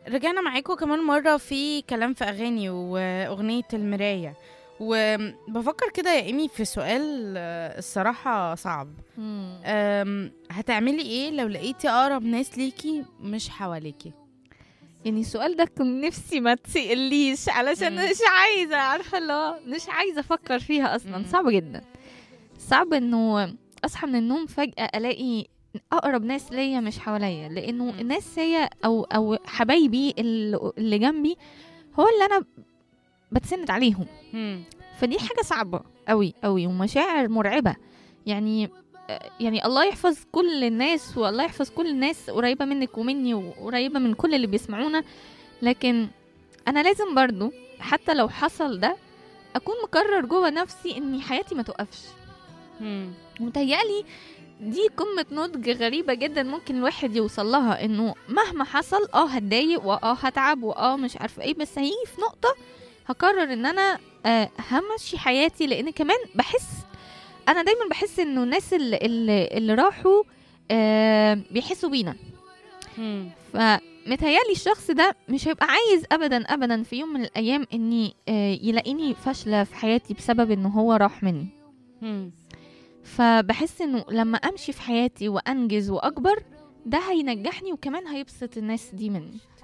رجعنا معاكم كمان مرة في كلام في أغاني وأغنية المراية وبفكر كده يا إيمي في سؤال آه، الصراحة صعب مم. أم، هتعملي إيه لو لقيتي أقرب ناس ليكي مش حواليكي يعني السؤال ده كنت نفسي ما تسأليش علشان مم. مش عايزة عارفة اللي هو مش عايزة أفكر فيها أصلا مم. صعب جدا صعب إنه أصحى من النوم فجأة ألاقي أقرب ناس ليا مش حواليا لأنه مم. الناس هي أو أو حبايبي اللي اللي جنبي هو اللي أنا بتسند عليهم مم. فدي حاجة صعبة قوي قوي ومشاعر مرعبة يعني يعني الله يحفظ كل الناس والله يحفظ كل الناس قريبة منك ومني وقريبة من كل اللي بيسمعونا لكن أنا لازم برضو حتى لو حصل ده أكون مقرر جوه نفسي إن حياتي ما توقفش مم. ومتهيألي دي قمة نضج غريبة جدا ممكن الواحد يوصل لها انه مهما حصل اه هتضايق واه هتعب واه مش عارفة ايه بس هيجي في نقطة هقرر ان انا آه همشي حياتي لان كمان بحس انا دايما بحس انه الناس اللي, اللي, اللي راحوا آه بيحسوا بينا مم. فمتهيألي الشخص ده مش هيبقى عايز ابدا ابدا في يوم من الايام اني آه يلاقيني فاشلة في حياتي بسبب انه هو راح مني مم. فبحس انه لما امشي في حياتي وانجز واكبر ده هينجحني وكمان هيبسط الناس دي مني